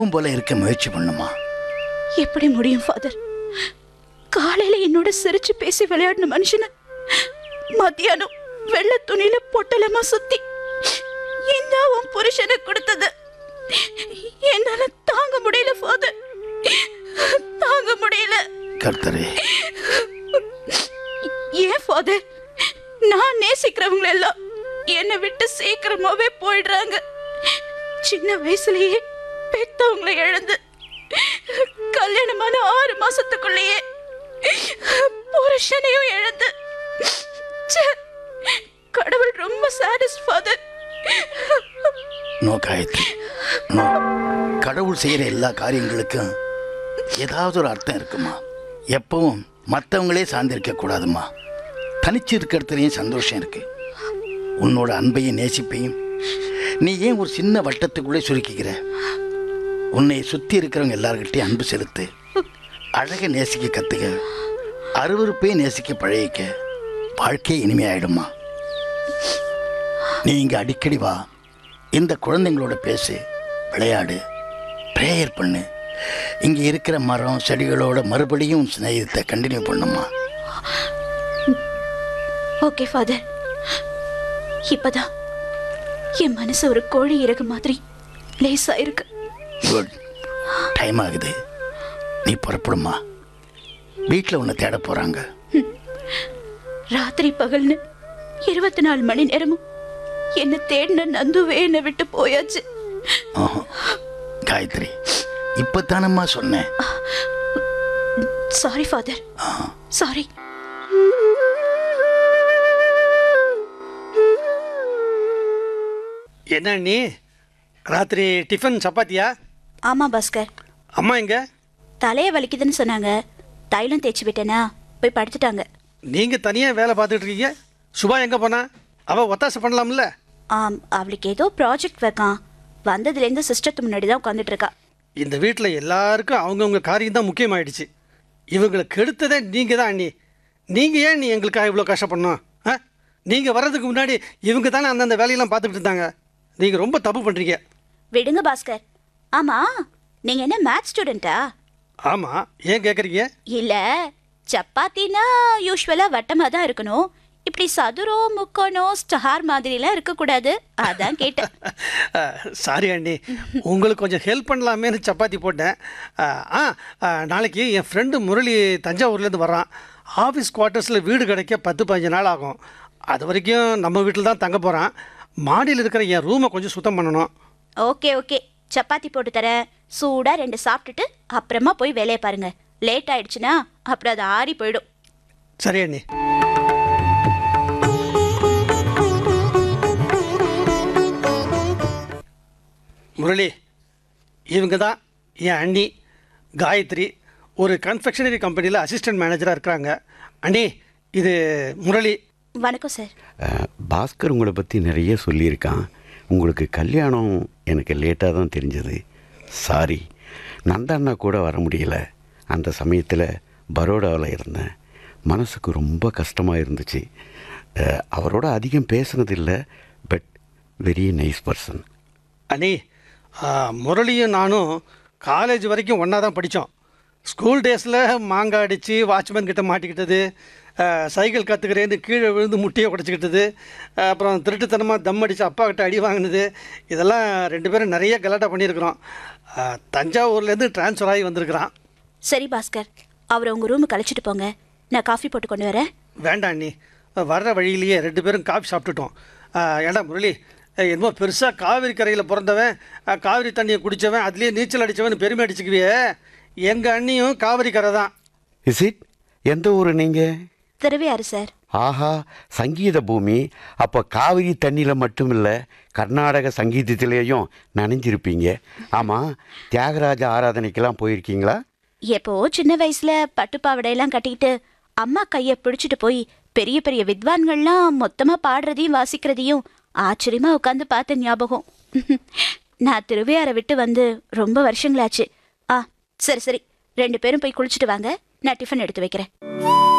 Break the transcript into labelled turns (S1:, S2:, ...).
S1: உன் போல இருக்க முயற்சி பண்ணுமா
S2: எப்படி முடியும் ஃபாதர் காலையில என்னோட சிரிச்சு பேசி விளையாடின மனுஷன மத்தியானம் வெள்ளை துணியில பொட்டலமா சுத்தி இந்த உன் புருஷனை கொடுத்தது என்னால தாங்க முடியல ஃபாதர் தாங்க முடியல
S1: கர்த்தரே
S2: ஏன் ஃபாதர் நான் நேசிக்கிறவங்க எல்லாம் என்னை விட்டு சீக்கிரமாவே போயிடுறாங்க சின்ன வயசுலயே பெத்தவங்களை இழந்து கல்யாணமான ஆறு மாசத்துக்குள்ளேயே புருஷனையும் இழந்து ச்சே, கடவுள் ரொம்ப sadist father
S1: no Gayathri no கடவுள் செய்யற எல்லா காரியங்களுக்கும் ஏதாவது ஒரு அர்த்தம் இருக்குமா எப்பவும் மற்றவங்களே சார்ந்திருக்க கூடாதுமா தனிச்சு இருக்கிறதுலையும் சந்தோஷம் இருக்கு உன்னோட அன்பையும் நேசிப்பையும் நீ ஏன் ஒரு சின்ன வட்டத்துக்குள்ளே சுருக்கிக்கிற உன்னை சுற்றி இருக்கிறவங்க எல்லார்கிட்டையும் அன்பு செலுத்து அழகை நேசிக்க கற்றுக்க அருவருப்பையும் நேசிக்க பழகிக்க வாழ்க்கை இனிமையாயிடுமா நீ இங்கே அடிக்கடி வா இந்த குழந்தைங்களோட பேசு விளையாடு ப்ரேயர் பண்ணு இங்கே இருக்கிற மரம் செடிகளோட மறுபடியும் சிநேகத்தை கண்டினியூ பண்ணுமா
S2: ஓகே ஃபாதர் இப்பதான் என் மனசு ஒரு கோழி இறகு மாதிரி லேசா இருக்கு
S1: குட் டைம் ஆகுது நீ புறப்படுமா வீட்டில் உன்னை தேட போகிறாங்க
S2: ராத்திரி பகல்னு இருபத்தி நாலு மணி நேரமும் என்ன தேடின நந்துவே என்னை விட்டு போயாச்சு
S1: காயத்ரி இப்போ தானம்மா சொன்னேன்
S2: சாரி ஃபாதர் சாரி
S3: என்ன நீ ராத்திரி டிஃபன் சப்பாத்தியா
S2: ஆமா பாஸ்கர்
S3: அம்மா எங்க
S2: தலைய வலிக்குதுன்னு சொன்னாங்க தைலம் தேய்ச்சி விட்டேனா போய் படுத்துட்டாங்க
S3: நீங்க தனியா வேலை பார்த்துட்டு இருக்கீங்க சுபா எங்க போனா அவ ஒத்தாசை பண்ணலாம்ல
S2: ஆம் அவளுக்கு ஏதோ ப்ராஜெக்ட் வைக்கான் வந்ததுலேருந்து சிஸ்டத்து முன்னாடி தான் உட்காந்துட்டு இருக்கா
S3: இந்த வீட்டில் எல்லாருக்கும் அவங்கவுங்க காரியம் தான் முக்கியமாயிடுச்சு இவங்களை கெடுத்ததே நீங்கள் தான் அண்ணி நீங்கள் ஏன் நீ எங்களுக்காக இவ்வளோ கஷ்டப்படணும் ஆ நீங்கள் வர்றதுக்கு முன்னாடி இவங்க தானே அந்தந்த வேலையெல்லாம் பார்த்துக்கிட்டு இருந்தாங்க நீங்கள் ரொம்ப தப்பு பண்ணுறீங்க
S2: விடுங்க பாஸ்கர் ஆமா நீங்க என்ன மேத்ஸ் ஸ்டூடெண்டா
S3: ஆமாம் ஏன் கேட்குறீங்க
S2: இல்ல சப்பாத்தினா யூஸ்வலா வட்டமா தான் இருக்கணும் இப்படி சதுரம் முக்கோணம் ஸ்டார் மாதிரிலாம் இருக்கக்கூடாது அதான் கேட்டேன்
S3: சாரி அண்ணி உங்களுக்கு கொஞ்சம் ஹெல்ப் பண்ணலாமேன்னு சப்பாத்தி போட்டேன் ஆ, ஆ ஆ, நாளைக்கு என் ஃப்ரெண்டு முரளி தஞ்சாவூர்லேருந்து வர்றான் ஆஃபீஸ் குவார்ட்டர்ஸில் வீடு கிடைக்க பத்து பதினஞ்சு நாள் ஆகும் அது வரைக்கும் நம்ம வீட்டில் தான் தங்க போகிறான் மாடியில் இருக்கிற என் ரூமை கொஞ்சம் சுத்தம் பண்ணணும்
S2: ஓகே ஓகே சப்பாத்தி போட்டு தரேன் சூடா ரெண்டு சாப்பிட்டுட்டு அப்புறமா போய் வேலையை பாருங்க லேட் ஆயிடுச்சுன்னா அப்புறம் அது ஆறி போயிடும்
S3: சரி அண்ணி முரளி இவங்க தான் என் அண்ணி காயத்ரி ஒரு கன்ஃபெக்ஷனரி கம்பெனியில் அசிஸ்டன்ட் மேனேஜராக இருக்கிறாங்க அண்ணி இது முரளி
S2: வணக்கம் சார்
S4: அஹ், பாஸ்கர் உங்களை பற்றி நிறைய சொல்லியிருக்கான் உங்களுக்கு கல்யாணம் எனக்கு லேட்டாக தான் தெரிஞ்சது சாரி நந்தண்ணா கூட வர முடியல அந்த சமயத்தில் பரோடாவில் இருந்தேன் மனசுக்கு ரொம்ப கஷ்டமாக இருந்துச்சு அஹ், அவரோட அதிகம் பேசுனதில்லை பட் வெரி நைஸ் பர்சன்
S3: அண்ணி ஆ, முரளியும் நானும் காலேஜ் வரைக்கும் ஒன்றா தான் படித்தோம் ஸ்கூல் டேஸில் மாங்காய் அடித்து வாட்ச்மேன் கிட்ட மாட்டிக்கிட்டது ஆ, சைக்கிள் கற்றுக்கிறேன்னு கீழே விழுந்து முட்டியை உடச்சிக்கிட்டது ஆ, அப்புறம் திருட்டுத்தனமாக தம் அடித்து அப்பா கிட்ட அடி வாங்கினது இதெல்லாம் ரெண்டு பேரும் நிறைய கலாட்டா பண்ணியிருக்கிறோம் ஆ, தஞ்சாவூர்லேருந்து ட்ரான்ஸ்ஃபர் ஆகி வந்திருக்கிறான்
S2: சரி பாஸ்கர் அவரை உங்க ரூமுக்கு அழைச்சிட்டு போங்க நான் காஃபி போட்டு கொண்டு வரேன்
S3: வேண்டாம் அண்ணி வர்ற வழியிலேயே ரெண்டு பேரும் காஃபி சாப்பிட்டுட்டோம் ஆ, ஏண்டா முரளி அஹ், என்னமோ பெருசாக காவிரி கரையில் பிறந்தவன் அஹ், காவிரி தண்ணியை குடித்தவன் அதுலேயே நீச்சல் அடித்தவன் பெருமை அடிச்சுக்குவியே எங்கள் அண்ணியும் காவிரி கரை தான்
S4: இஸ் இட் எந்த ஊர் நீங்கள்
S2: திருவையாறு சார்
S4: ஆஹா சங்கீத பூமி அப்போ காவிரி தண்ணியில் மட்டும் இல்லை கர்நாடக சங்கீதத்திலேயும் நனைஞ்சிருப்பீங்க ஆமாம் தியாகராஜ ஆராதனைக்கெல்லாம் போயிருக்கீங்களா
S2: எப்போ சின்ன வயசுல பட்டுப்பாவடையெல்லாம் கட்டிக்கிட்டு அம்மா கைய பிடிச்சிட்டு போய் பெரிய பெரிய வித்வான்கள்லாம் மொத்தமா பாடுறதையும் வாசிக்கிறதையும் ஆச்சரியமா உட்காந்து பார்த்த ஞாபகம் நான் திருவையாரை விட்டு வந்து ரொம்ப வருஷங்களாச்சு ஆ சரி சரி ரெண்டு பேரும் போய் குளிச்சுட்டு வாங்க நான் டிஃபன் எடுத்து வைக்கிறேன்